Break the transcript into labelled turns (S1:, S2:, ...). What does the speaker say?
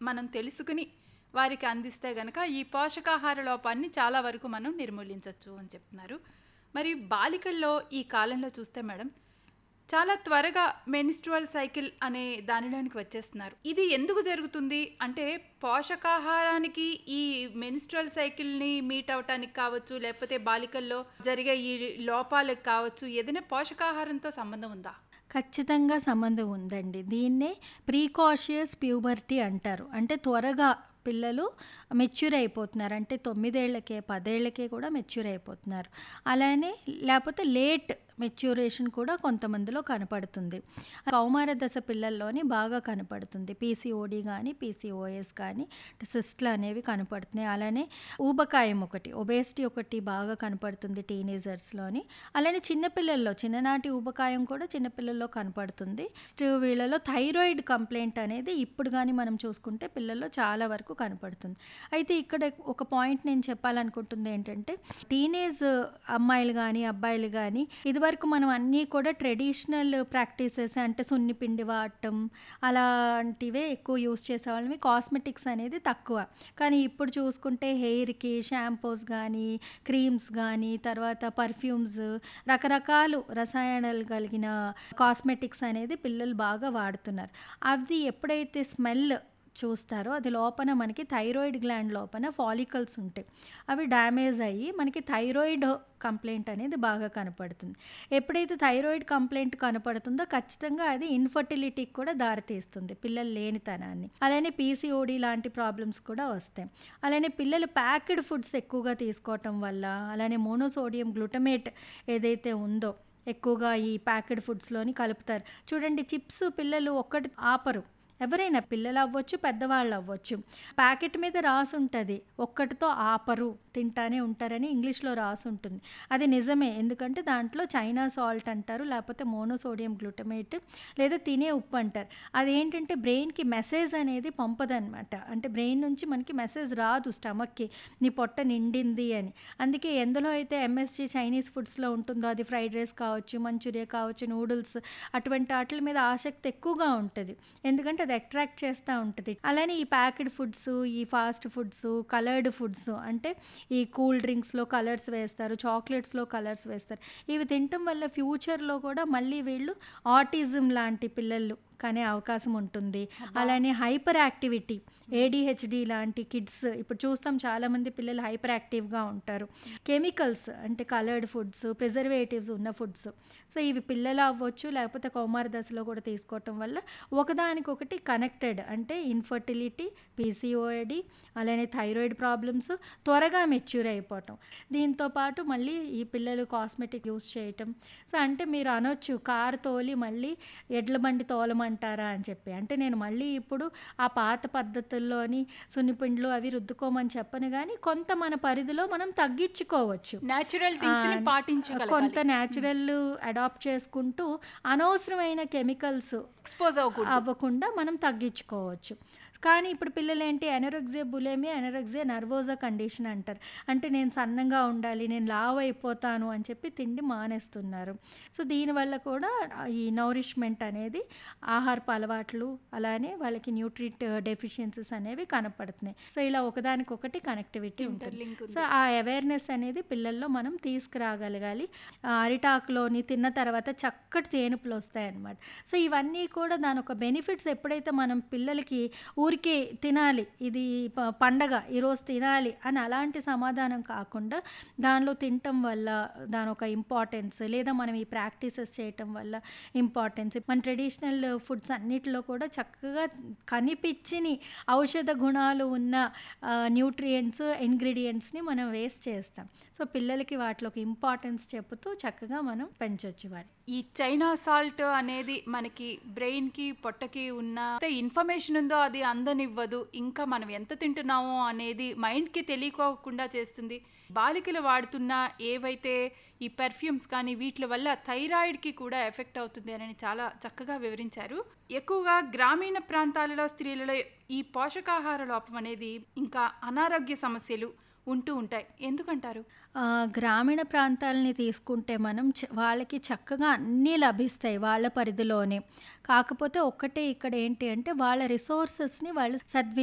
S1: మనం తెలుసుకుని వారికి అందిస్తే గనక ఈ పోషకాహార లోపాన్ని చాలా వరకు మనం నిర్మూలించవచ్చు అని చెప్తున్నారు మరి బాలికల్లో ఈ కాలంలో చూస్తే మేడం చాలా త్వరగా మెనిస్ట్రువల్ సైకిల్ అనే దానిలోనికి వచ్చేస్తున్నారు ఇది ఎందుకు జరుగుతుంది అంటే పోషకాహారానికి ఈ మెనిస్ట్రువల్ సైకిల్ని మీట్ అవటానికి కావచ్చు లేకపోతే బాలికల్లో జరిగే ఈ లోపాలకు కావచ్చు ఏదైనా పోషకాహారంతో సంబంధం ఉందా
S2: ఖచ్చితంగా సంబంధం ఉందండి దీన్నే ప్రీకాషియస్ ప్యూబర్టీ అంటారు అంటే త్వరగా పిల్లలు మెచ్యూర్ అయిపోతున్నారు అంటే తొమ్మిదేళ్లకే పదేళ్లకే కూడా మెచ్యూర్ అయిపోతున్నారు అలానే లేకపోతే లేట్ మెచ్యూరేషన్ కూడా కొంతమందిలో కనపడుతుంది కౌమార దశ పిల్లల్లోని బాగా కనపడుతుంది పీసీఓడి కానీ పీసీఓఎస్ కానీ సిస్ట్లు అనేవి కనపడుతున్నాయి అలానే ఊబకాయం ఒకటి ఒబేసిటీ ఒకటి బాగా కనపడుతుంది టీనేజర్స్లోని అలానే చిన్నపిల్లల్లో చిన్ననాటి ఊబకాయం కూడా చిన్నపిల్లల్లో కనపడుతుంది నెక్స్ట్ వీళ్ళలో థైరాయిడ్ కంప్లైంట్ అనేది ఇప్పుడు కానీ మనం చూసుకుంటే పిల్లల్లో చాలా వరకు కనపడుతుంది అయితే ఇక్కడ ఒక పాయింట్ నేను చెప్పాలనుకుంటుంది ఏంటంటే టీనేజ్ అమ్మాయిలు కానీ అబ్బాయిలు కానీ ఇదివరకు మనం అన్నీ కూడా ట్రెడిషనల్ ప్రాక్టీసెస్ అంటే సున్నిపిండి వాడటం అలాంటివే ఎక్కువ యూస్ చేసేవాళ్ళమి కాస్మెటిక్స్ అనేది తక్కువ కానీ ఇప్పుడు చూసుకుంటే హెయిర్కి షాంపూస్ కానీ క్రీమ్స్ కానీ తర్వాత పర్ఫ్యూమ్స్ రకరకాలు రసాయనాలు కలిగిన కాస్మెటిక్స్ అనేది పిల్లలు బాగా వాడుతున్నారు అది ఎప్పుడైతే స్మెల్ చూస్తారో అది లోపల మనకి థైరాయిడ్ గ్లాండ్ లోపల ఫాలికల్స్ ఉంటాయి అవి డ్యామేజ్ అయ్యి మనకి థైరాయిడ్ కంప్లైంట్ అనేది బాగా కనపడుతుంది ఎప్పుడైతే థైరాయిడ్ కంప్లైంట్ కనపడుతుందో ఖచ్చితంగా అది ఇన్ఫర్టిలిటీకి కూడా దారితీస్తుంది పిల్లలు లేనితనాన్ని అలానే పీసీఓడి లాంటి ప్రాబ్లమ్స్ కూడా వస్తాయి అలానే పిల్లలు ప్యాక్డ్ ఫుడ్స్ ఎక్కువగా తీసుకోవటం వల్ల అలానే మోనోసోడియం గ్లూటమేట్ ఏదైతే ఉందో ఎక్కువగా ఈ ప్యాకెడ్ ఫుడ్స్లోని కలుపుతారు చూడండి చిప్స్ పిల్లలు ఒక్కటి ఆపరు ఎవరైనా పిల్లలు అవ్వచ్చు పెద్దవాళ్ళు అవ్వచ్చు ప్యాకెట్ మీద రాసి ఉంటుంది ఒక్కటితో ఆపరు తింటానే ఉంటారని ఇంగ్లీష్లో రాసి ఉంటుంది అది నిజమే ఎందుకంటే దాంట్లో చైనా సాల్ట్ అంటారు లేకపోతే మోనోసోడియం గ్లూటమేట్ లేదా తినే ఉప్పు అంటారు అదేంటంటే బ్రెయిన్కి మెసేజ్ అనేది పంపదనమాట అంటే బ్రెయిన్ నుంచి మనకి మెసేజ్ రాదు స్టమక్కి నీ పొట్ట నిండింది అని అందుకే ఎందులో అయితే ఎంఎస్జీ చైనీస్ ఫుడ్స్లో ఉంటుందో అది ఫ్రైడ్ రైస్ కావచ్చు మంచూరియా కావచ్చు నూడిల్స్ అటువంటి వాటి మీద ఆసక్తి ఎక్కువగా ఉంటుంది ఎందుకంటే అది అట్రాక్ట్ చేస్తూ ఉంటుంది అలానే ఈ ప్యాకెడ్ ఫుడ్స్ ఈ ఫాస్ట్ ఫుడ్స్ కలర్డ్ ఫుడ్స్ అంటే ఈ కూల్ డ్రింక్స్లో కలర్స్ వేస్తారు చాక్లెట్స్లో కలర్స్ వేస్తారు ఇవి తినటం వల్ల ఫ్యూచర్లో కూడా మళ్ళీ వీళ్ళు ఆటిజం లాంటి పిల్లలు కానీ అవకాశం ఉంటుంది అలానే హైపర్ యాక్టివిటీ ఏడిహెచ్డి లాంటి కిడ్స్ ఇప్పుడు చూస్తాం చాలామంది పిల్లలు హైపర్ యాక్టివ్గా ఉంటారు కెమికల్స్ అంటే కలర్డ్ ఫుడ్స్ ప్రిజర్వేటివ్స్ ఉన్న ఫుడ్స్ సో ఇవి పిల్లలు అవ్వచ్చు లేకపోతే కౌమార దశలో కూడా తీసుకోవటం వల్ల ఒకదానికొకటి కనెక్టెడ్ అంటే ఇన్ఫర్టిలిటీ పీసీఓడి అలానే థైరాయిడ్ ప్రాబ్లమ్స్ త్వరగా మెచ్యూర్ అయిపోవటం దీంతో పాటు మళ్ళీ ఈ పిల్లలు కాస్మెటిక్ యూస్ చేయటం సో అంటే మీరు అనొచ్చు కారు తోలి మళ్ళీ ఎడ్ల బండి తోలమంటారా అని చెప్పి అంటే నేను మళ్ళీ ఇప్పుడు ఆ పాత పద్ధతుల్లోని సున్నిపిండ్లు అవి రుద్దుకోమని చెప్పను కానీ కొంత మన పరిధిలో మనం తగ్గించుకోవచ్చు
S1: న్యాచురల్ థింగ్స్ ని
S2: ఆ,
S1: పాటించగలగాలి
S2: కొంత న్యాచురల్ అడాప్ట్ చేసుకుంటూ అనవసరమైన కెమికల్స్
S1: ఎక్స్పోజ్ అవ్వకూడదు
S2: అవ్వకుండా మనం తగ్గించుకోవచ్చు కానీ ఇప్పుడు పిల్లలు ఏంటి ఎనరోగ్జియా బులేమి ఎనరోగ్జియా నర్వోజా కండిషన్ అంటారు అంటే నేను సన్నంగా ఉండాలి నేను లావ్ అయిపోతాను అని చెప్పి తిండి మానేస్తున్నారు సో దీనివల్ల కూడా ఈ నౌరిష్మెంట్ అనేది ఆహారపు అలవాట్లు అలానే వాళ్ళకి న్యూట్రిట్ డెఫిషియన్సీస్ అనేవి కనపడుతున్నాయి సో ఇలా ఒకదానికొకటి కనెక్టివిటీ ఉంటుంది
S1: Interlink ఉంది.
S2: సో ఆ అవేర్నెస్ అనేది పిల్లల్లో మనం తీసుకురాగలగాలి ఆ అరిటాకులోని తిన్న తర్వాత చక్కటి తేనుపులు వస్తాయన్నమాట సో ఇవన్నీ కూడా దాని ఒక బెనిఫిట్స్ ఎప్పుడైతే మనం పిల్లలకి ఊరికే తినాలి ఇది ప- పండగ ఈరోజు తినాలి అని అలాంటి సమాధానం కాకుండా దానిలో తినటం వల్ల దాని ఒక ఇంపార్టెన్స్ లేదా మనం ఈ ప్రాక్టీసెస్ చేయటం వల్ల ఇంపార్టెన్స్ మన ట్రెడిషనల్ ఫుడ్స్ అన్నిటిలో కూడా చక్కగా కనిపించిని ఔషధ గుణాలు ఉన్న న్యూట్రియంట్స్ ఇంగ్రీడియంట్స్ని మనం వేస్ట్ చేస్తాం సో పిల్లలకి వాటిలోకి ఇంపార్టెన్స్ చెబుతూ చక్కగా మనం పెంచవచ్చు వారి
S1: ఈ చైనా సాల్ట్ అనేది మనకి బ్రెయిన్ కి పొట్టకి ఉన్న ఇన్ఫర్మేషన్ ఉందో అది అందనివ్వదు ఇంకా మనం ఎంత తింటున్నామో అనేది మైండ్ కి తెలియకోకుండా చేస్తుంది బాలికలు వాడుతున్న ఏవైతే ఈ పెర్ఫ్యూమ్స్ కానీ వీటి వల్ల థైరాయిడ్ కి కూడా ఎఫెక్ట్ అవుతుంది అని చాలా చక్కగా వివరించారు ఎక్కువగా గ్రామీణ ప్రాంతాలలో స్త్రీలలో ఈ పోషకాహార లోపం అనేది ఇంకా అనారోగ్య సమస్యలు ఉంటూ ఉంటాయి ఎందుకంటారు
S2: ఆ, గ్రామీణ ప్రాంతాలని తీసుకుంటే మనం చ- వాళ్ళకి చక్కగా అన్నీ లభిస్తాయి వాళ్ళ పరిధిలోనే కాకపోతే ఒక్కటే ఇక్కడ ఏంటి అంటే వాళ్ళ రిసోర్సెస్ని వాళ్ళు సద్వి